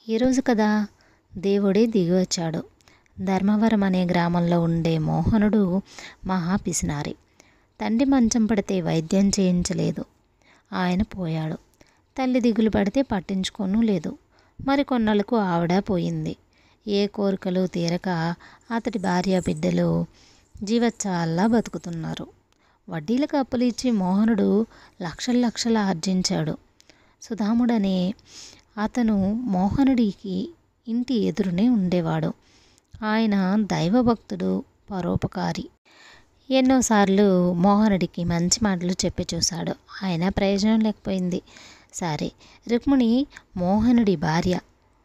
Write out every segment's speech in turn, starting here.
ఈరోజు కదా దేవుడే దిగి వచ్చాడు ధర్మవరం అనే గ్రామంలో ఉండే మోహనుడు మహా పిసినారి తండ్రి మంచం పడితే వైద్యం చేయించలేదు ఆయన పోయాడు తల్లి దిగులు పడితే పట్టించుకోను లేదు మరి కొన్నాళ్ళకు ఆవిడ పోయింది ఏ కోరికలు తీరక అతడి భార్య బిడ్డలు జీవచ్చాల్లా బతుకుతున్నారు వడ్డీలకు అప్పులు ఇచ్చి మోహనుడు లక్షల లక్షలు ఆర్జించాడు సుధాముడనే అతను మోహనుడికి ఇంటి ఎదురునే ఉండేవాడు ఆయన దైవభక్తుడు పరోపకారి ఎన్నోసార్లు మోహనుడికి మంచి మాటలు చెప్పి చూశాడు ఆయన ప్రయోజనం లేకపోయింది సరే రుక్మిణి మోహనుడి భార్య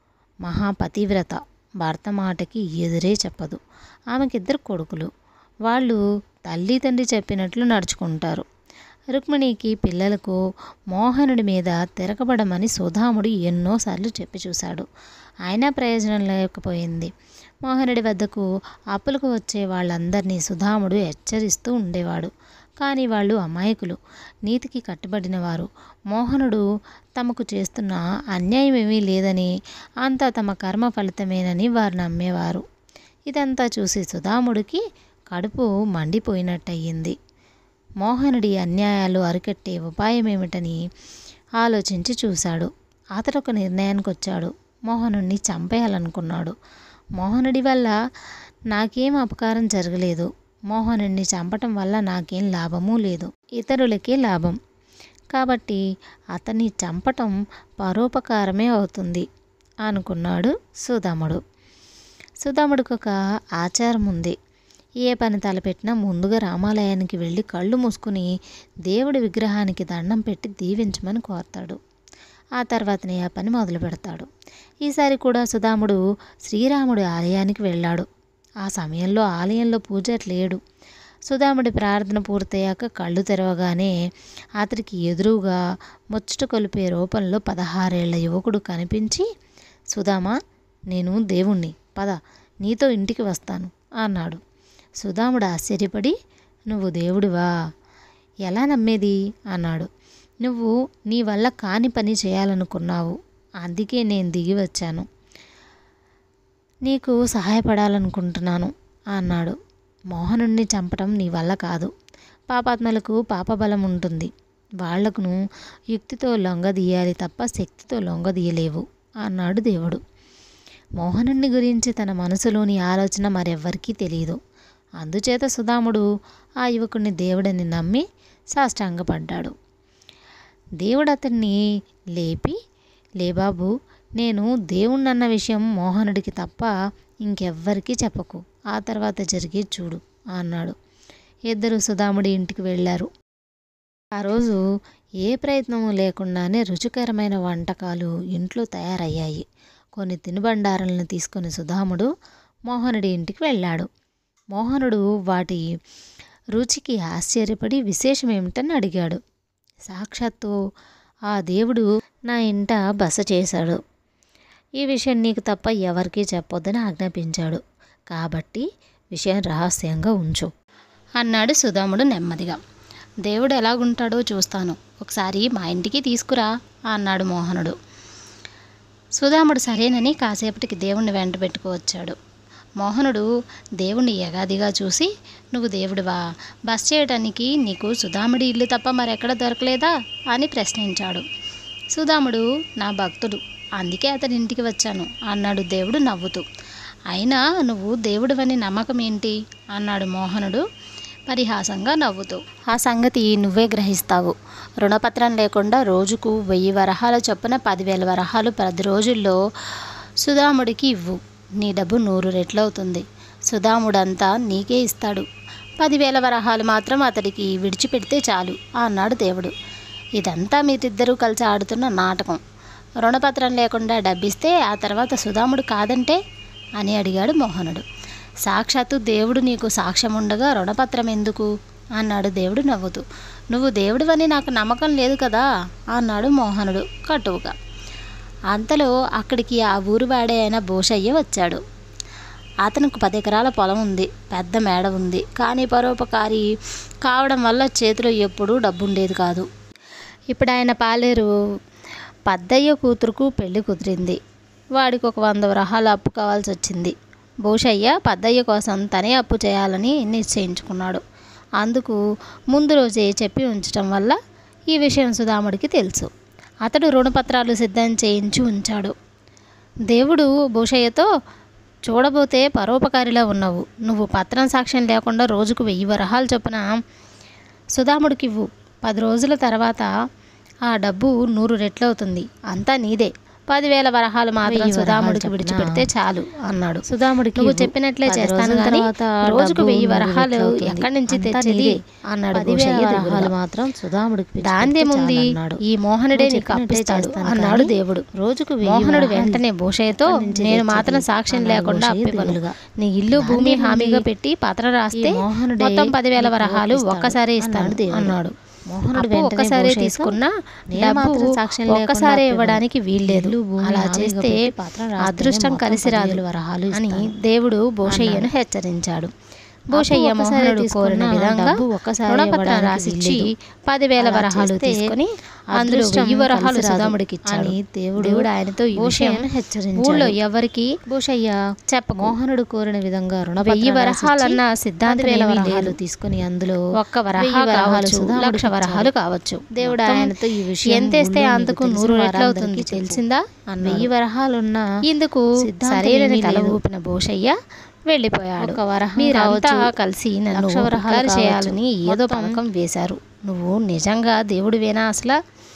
మహాపతివ్రత భర్త మాటకి ఎదురే చెప్పదు ఆమెకిద్దరు కొడుకులు వాళ్ళు తల్లి తండ్రి చెప్పినట్లు నడుచుకుంటారు రుక్మిణికి పిల్లలకు మోహనుడి మీద తిరగబడమని సుధాముడు ఎన్నోసార్లు చెప్పి చూశాడు అయినా ప్రయోజనం లేకపోయింది మోహనుడి వద్దకు అప్పులకు వచ్చే వాళ్ళందరినీ సుధాముడు హెచ్చరిస్తూ ఉండేవాడు కానీ వాళ్ళు అమాయకులు నీతికి కట్టుబడిన వారు మోహనుడు తమకు చేస్తున్న అన్యాయం ఏమీ లేదని అంతా తమ కర్మ ఫలితమేనని వారు నమ్మేవారు ఇదంతా చూసి సుధాముడికి కడుపు మండిపోయినట్టయింది మోహనుడి అన్యాయాలు అరికట్టే ఉపాయం ఏమిటని ఆలోచించి చూశాడు అతడు ఒక నిర్ణయానికి వచ్చాడు మోహనుడిని చంపేయాలనుకున్నాడు మోహనుడి వల్ల నాకేం అపకారం జరగలేదు మోహనుడిని చంపటం వల్ల నాకేం లాభమూ లేదు ఇతరులకే లాభం కాబట్టి అతన్ని చంపటం పరోపకారమే అవుతుంది అనుకున్నాడు సుధాముడు సుధాముడికి ఒక ఆచారం ఉంది ఏ పని తలపెట్టినా ముందుగా రామాలయానికి వెళ్ళి కళ్ళు మూసుకుని దేవుడి విగ్రహానికి దండం పెట్టి దీవించమని కోరతాడు ఆ తర్వాతనే ఆ పని మొదలు పెడతాడు ఈసారి కూడా సుధాముడు శ్రీరాముడి ఆలయానికి వెళ్ళాడు ఆ సమయంలో ఆలయంలో పూజారి లేడు సుధాముడి ప్రార్థన పూర్తయ్యాక కళ్ళు తెరవగానే అతడికి ఎదురుగా ముచ్చట కొలిపే రూపంలో పదహారేళ్ల యువకుడు కనిపించి సుధామా నేను దేవుణ్ణి పద నీతో ఇంటికి వస్తాను అన్నాడు సుధాముడు ఆశ్చర్యపడి నువ్వు దేవుడివా ఎలా నమ్మేది అన్నాడు నువ్వు నీ వల్ల కాని పని చేయాలనుకున్నావు అందుకే నేను దిగి వచ్చాను నీకు సహాయపడాలనుకుంటున్నాను అన్నాడు మోహనుణ్ణి చంపటం నీ వల్ల కాదు పాపాత్మలకు పాపబలం ఉంటుంది వాళ్లకును యుక్తితో లొంగదీయాలి తప్ప శక్తితో లొంగదీయలేవు అన్నాడు దేవుడు మోహనుణ్ణి గురించి తన మనసులోని ఆలోచన మరెవ్వరికీ తెలియదు అందుచేత సుధాముడు ఆ యువకుడిని దేవుడని నమ్మి సాష్టాంగపడ్డాడు దేవుడు అతన్ని లేపి లేబాబు నేను దేవుణ్ణన్న విషయం మోహనుడికి తప్ప ఇంకెవ్వరికీ చెప్పకు ఆ తర్వాత జరిగే చూడు అన్నాడు ఇద్దరు సుధాముడి ఇంటికి వెళ్ళారు ఆ రోజు ఏ ప్రయత్నము లేకుండానే రుచికరమైన వంటకాలు ఇంట్లో తయారయ్యాయి కొన్ని తినుబండారాలను తీసుకొని సుధాముడు మోహనుడి ఇంటికి వెళ్ళాడు మోహనుడు వాటి రుచికి ఆశ్చర్యపడి విశేషం ఏమిటని అడిగాడు సాక్షాత్తు ఆ దేవుడు నా ఇంట బస చేశాడు ఈ విషయం నీకు తప్ప ఎవరికీ చెప్పొద్దని ఆజ్ఞాపించాడు కాబట్టి విషయం రహస్యంగా ఉంచు అన్నాడు సుధాముడు నెమ్మదిగా దేవుడు ఎలాగుంటాడో చూస్తాను ఒకసారి మా ఇంటికి తీసుకురా అన్నాడు మోహనుడు సుధాముడు సరేనని కాసేపటికి దేవుణ్ణి వెంట పెట్టుకువచ్చాడు మోహనుడు దేవుణ్ణి యగాదిగా చూసి నువ్వు దేవుడివా బస్ చేయడానికి నీకు సుధాముడి ఇల్లు తప్ప మరెక్కడ దొరకలేదా అని ప్రశ్నించాడు సుధాముడు నా భక్తుడు అందుకే అతని ఇంటికి వచ్చాను అన్నాడు దేవుడు నవ్వుతూ అయినా నువ్వు దేవుడివని నమ్మకం ఏంటి అన్నాడు మోహనుడు పరిహాసంగా నవ్వుతూ ఆ సంగతి నువ్వే గ్రహిస్తావు రుణపత్రం లేకుండా రోజుకు వెయ్యి వరహాల చొప్పున పదివేల వరహాలు పది రోజుల్లో సుధాముడికి ఇవ్వు నీ డబ్బు నూరు రెట్లవుతుంది సుధాముడంతా నీకే ఇస్తాడు పదివేల వరహాలు మాత్రం అతడికి విడిచిపెడితే చాలు అన్నాడు దేవుడు ఇదంతా మీరిద్దరూ కలిసి ఆడుతున్న నాటకం రుణపత్రం లేకుండా డబ్బిస్తే ఆ తర్వాత సుధాముడు కాదంటే అని అడిగాడు మోహనుడు సాక్షాత్తు దేవుడు నీకు సాక్ష్యం ఉండగా రుణపత్రం ఎందుకు అన్నాడు దేవుడు నవ్వుతూ నువ్వు దేవుడివని నాకు నమ్మకం లేదు కదా అన్నాడు మోహనుడు కటువుగా అంతలో అక్కడికి ఆ ఊరువాడే అయిన భూషయ్య వచ్చాడు అతనికి పది ఎకరాల పొలం ఉంది పెద్ద మేడ ఉంది కానీ పరోపకారి కావడం వల్ల చేతిలో ఎప్పుడూ డబ్బు ఉండేది కాదు ఇప్పుడు ఆయన పాలేరు పద్దయ్య కూతురుకు పెళ్లి కుదిరింది వాడికి ఒక వంద వరహాలు అప్పు కావాల్సి వచ్చింది భూషయ్య పద్దయ్య కోసం తనే అప్పు చేయాలని నిశ్చయించుకున్నాడు అందుకు ముందు రోజే చెప్పి ఉంచటం వల్ల ఈ విషయం సుధాముడికి తెలుసు అతడు రుణపత్రాలు సిద్ధం చేయించి ఉంచాడు దేవుడు భూషయ్యతో చూడబోతే పరోపకారిలా ఉన్నావు నువ్వు పత్రం సాక్ష్యం లేకుండా రోజుకు వెయ్యి వరహాలు చొప్పున సుధాముడికి ఇవ్వు పది రోజుల తర్వాత ఆ డబ్బు నూరు రెట్లవుతుంది అంతా నీదే పదివేల వరహాలు మాత్రం వెయ్యి వరహాలు సుధాముడికి చొప్పున విడిచిపెడితే చాలు అన్నాడు సుధాముడికి నువ్వు ఇవ్వు. చెప్పినట్లే పది చేస్తాను రోజుల కానీ తర్వాత రోజుకు డబ్బు వెయ్యి నూరు వరహాలు రెట్లవుతుంది. ఎక్కడి నుంచి అంతా తెచ్చేది నీదే. అన్నాడు పదివేల భూషయ్య వరహాలు దిగులుగా. మాత్రం సుధాముడికి పిచ్చి దాందేముంది పెడితే చాలన్నాడు. ఈ మోహనుడే నువ్వు నీకు చెప్పినట్టే అప్పిస్తాడు చేస్తాను అన్నాడు కానీ దేవుడు రోజుకు వెయ్యి మోహనుడు వరహాలు వెంటనే భూషయ్యతో ఎక్కడి నుంచి నేను తెచ్చేది? మాత్రం సాక్ష్యం అన్నాడు లేకుండా భూషయ్య అప్పివ్వను దిగులుగా. నీ ఇల్లు భూమి దాందేముంది? హామీగా పెట్టి పత్రం రాస్తే ఈ మోహనుడే మొత్తం పదివేల నీకు వరహాలు ఒప్పిస్తాడు ఒక్కసారి అన్నాడు ఇస్తాను దేవుడు. అన్నాడు మోహనుడు అప్పు వెంటనే ఒక్కసారి భూషయ్యతో, తీసుకున్న "నేను డబ్బు మాత్రం సాక్ష్యం లేకుండా ఒక్కసారి అప్పివ్వను. ఇవ్వడానికి వీల్లేదు ఇల్లు, భూమి అలా హామీగా చేస్తే పెట్టి పత్రం రాస్తేనే అదృష్టం మొత్తం కలిసి రాదు పదివేల వరహాలు అని ఇస్తాను." దేవుడు భూషయ్యను హెచ్చరించాడు భూషయ్య ఒక్కసారి మోహనుడు తీసుకున్న కోరిన విధంగా డబ్బు ఒక్కసారి రుణపత్రం ఇవ్వడానికి రాసిచ్చి వీల్లేదు. పదివేల అలా వరహాలు చేస్తే తీసుకొని అందులో అదృష్టం వెయ్యి వరహాలు కలిసి రాదు సుధాముడికి ఇచ్చాడు అని దేవుడు దేవుడు ఆయనతో ఈ విషయం భూషయ్యను హెచ్చరించాడు. ఊళ్ళో ఎవరికి భూషయ్య చెప్పకు మోహనుడు కోరిన విధంగా రుణపత్రం వెయ్యి వరహాలన్న రాసిచ్చి సిద్ధాంతం పదివేల ఏమీ వరహాలు లేదు. తీసుకుని అందులో ఒక్క వరహా వెయ్యి వరహాలు కావచ్చు సుధాముడికి లక్ష వరహాలు ఇచ్చాడు. కావచ్చు దేవుడు మొత్తం ఆయనతో ఈ విషయం ఎంతేస్తే ఊళ్ళో అంతకు నీకు నూరు తెలిసిన రెట్లవుతుంది వారందరికీ చెప్పు. తెలిసిందా అన్నాడు వెయ్యి వరహాలున్న ఇందుకు సిద్ధాంతం సరైన ఏమీ తల లేదు. ఊపిన భూషయ్య వెళ్ళిపోయాడు ఒక వరహం మీరంతా కావచ్చు, కలిసి నన్ను లక్ష వరహాలు ఉపకారం కావచ్చు. చేయాలని ఏదో మొత్తం పథకం వేశారు నువ్వు నిజంగా దేవుడివేనా అసలు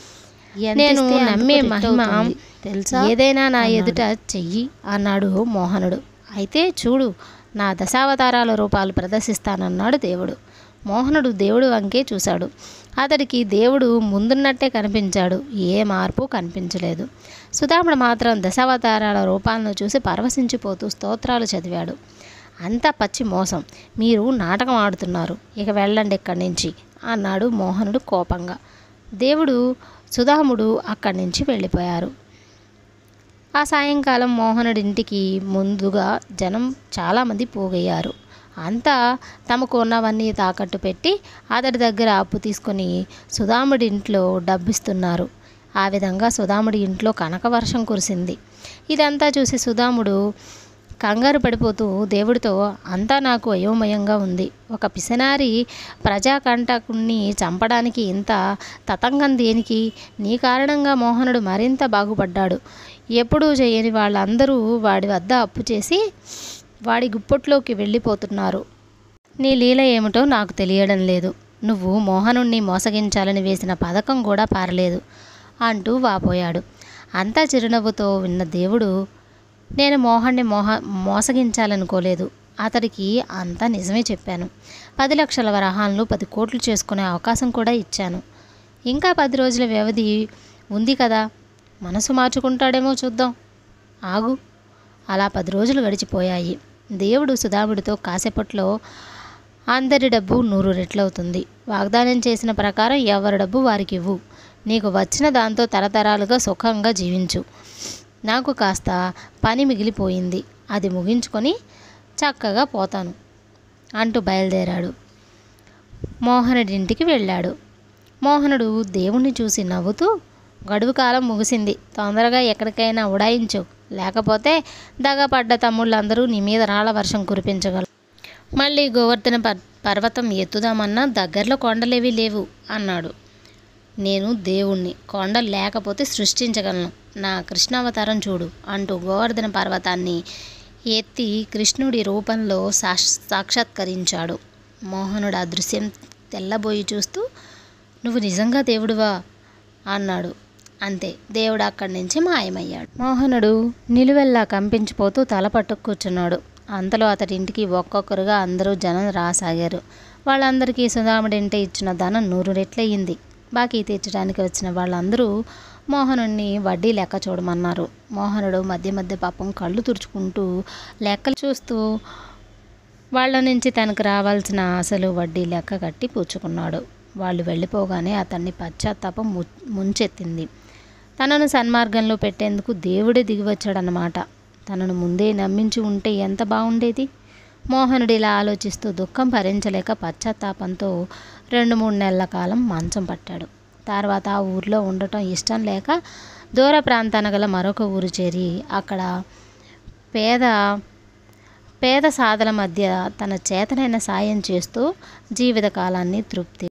ఎంత నేను ఇస్తే అంతకు నమ్మే రెట్టు మహిమ అవుతుంది. తెలుసా ఏదైనా నా అన్నాడు. ఎదుట చెయ్యి అన్నాడు మోహనుడు అయితే చూడు నా దశావతారాల రూపాలు ప్రదర్శిస్తానన్నాడు దేవుడు మోహనుడు దేవుడు వంకే చూశాడు అతడికి దేవుడు ముందున్నట్టే కనిపించాడు ఏ మార్పు కనిపించలేదు సుధాముడు మాత్రం దశావతారాల రూపాలను చూసి పరవశించిపోతూ స్తోత్రాలు చదివాడు అంతా పచ్చి మోసం మీరు నాటకం ఆడుతున్నారు ఇక వెళ్ళండి ఇక్కడి నుంచి అన్నాడు మోహనుడు కోపంగా దేవుడు సుధాముడు అక్కడి నుంచి వెళ్ళిపోయారు ఆ సాయంకాలం మోహనుడి ఇంటికి ముందుగా జనం చాలామంది పోగయ్యారు అంతా తమకు ఉన్నవన్నీ తాకట్టు పెట్టి అతడి దగ్గర అప్పు తీసుకొని సుధాముడి ఇంట్లో డబ్బిస్తున్నారు ఆ విధంగా సుధాముడి ఇంట్లో కనక వర్షం కురిసింది ఇదంతా చూసి సుధాముడు కంగారు పడిపోతూ దేవుడితో అంతా నాకు అయోమయంగా ఉంది ఒక పిసనారి ప్రజాకంటకుణ్ణి చంపడానికి ఇంత తతంగం దేనికి నీ కారణంగా మోహనుడు మరింత బాగుపడ్డాడు ఎప్పుడూ చేయని వాళ్ళందరూ వాడి వద్ద అప్పు చేసి వాడి గుప్పట్లోకి వెళ్ళిపోతున్నారు నీ లీల ఏమిటో నాకు తెలియడం లేదు నువ్వు మోహనుణ్ణి మోసగించాలని వేసిన పథకం కూడా పారలేదు అంటూ వాపోయాడు అంతా చిరునవ్వుతో విన్న దేవుడు నేను మోహన్ని మోహ మోసగించాలనుకోలేదు అతడికి అంతా నిజమే చెప్పాను పది లక్షల వరహాలను పది కోట్లు చేసుకునే అవకాశం కూడా ఇచ్చాను ఇంకా పది రోజుల వ్యవధి ఉంది కదా మనసు మార్చుకుంటాడేమో చూద్దాం ఆగు అలా పది రోజులు గడిచిపోయాయి దేవుడు సుధాముడితో కాసేపట్లో అందరి డబ్బు నూరు రెట్లవుతుంది వాగ్దానం చేసిన ప్రకారం ఎవరి డబ్బు వారికి ఇవ్వు నీకు వచ్చిన దాంతో తరతరాలుగా సుఖంగా జీవించు నాకు కాస్త పని మిగిలిపోయింది అది ముగించుకొని చక్కగా పోతాను అంటూ బయలుదేరాడు మోహనుడి ఇంటికి వెళ్ళాడు మోహనుడు దేవుణ్ణి చూసి నవ్వుతూ గడువు కాలం ముగిసింది తొందరగా ఎక్కడికైనా ఉడాయించు లేకపోతే దగపడ్డ తమ్ముళ్ళందరూ నీ మీద రాళ్ళ వర్షం కురిపించగలరు మళ్ళీ గోవర్ధన పర్ పర్వతం ఎత్తుదామన్నా దగ్గరలో కొండలేవి లేవు అన్నాడు నేను దేవుణ్ణి కొండ లేకపోతే సృష్టించగలను నా కృష్ణావతారం చూడు అంటూ గోవర్ధన పర్వతాన్ని ఎత్తి కృష్ణుడి రూపంలో సాక్ష సాక్షాత్కరించాడు మోహనుడు ఆ దృశ్యం తెల్లబోయి చూస్తూ నువ్వు నిజంగా దేవుడువా అన్నాడు అంతే దేవుడు అక్కడి నుంచి మాయమయ్యాడు మోహనుడు నిలువెల్లా కంపించిపోతూ తల పట్టుకు కూర్చున్నాడు అంతలో అతడి ఇంటికి ఒక్కొక్కరుగా అందరూ జనం రాసాగారు వాళ్ళందరికీ సుధాముడింటే ఇచ్చిన ధనం నూరు రెట్లయింది బాకీ తీర్చడానికి వచ్చిన వాళ్ళందరూ మోహనుడిని వడ్డీ లెక్క చూడమన్నారు మోహనుడు మధ్య మధ్య పాపం కళ్ళు తుడుచుకుంటూ లెక్కలు చూస్తూ వాళ్ళ నుంచి తనకు రావాల్సిన అసలు వడ్డీ లెక్క కట్టి పుచ్చుకున్నాడు వాళ్ళు వెళ్ళిపోగానే అతన్ని పశ్చాత్తాపం ము ముంచెత్తింది తనను సన్మార్గంలో పెట్టేందుకు దేవుడే దిగివచ్చాడనమాట తనను ముందే నమ్మించి ఉంటే ఎంత బాగుండేది మోహనుడు ఇలా ఆలోచిస్తూ దుఃఖం భరించలేక పశ్చాత్తాపంతో రెండు మూడు నెలల కాలం మంచం పట్టాడు తర్వాత ఆ ఊర్లో ఉండటం ఇష్టం లేక దూర ప్రాంతాన గల మరొక ఊరు చేరి అక్కడ పేద పేద సాధల మధ్య తన చేతనైన సాయం చేస్తూ జీవితకాలాన్ని తృప్తి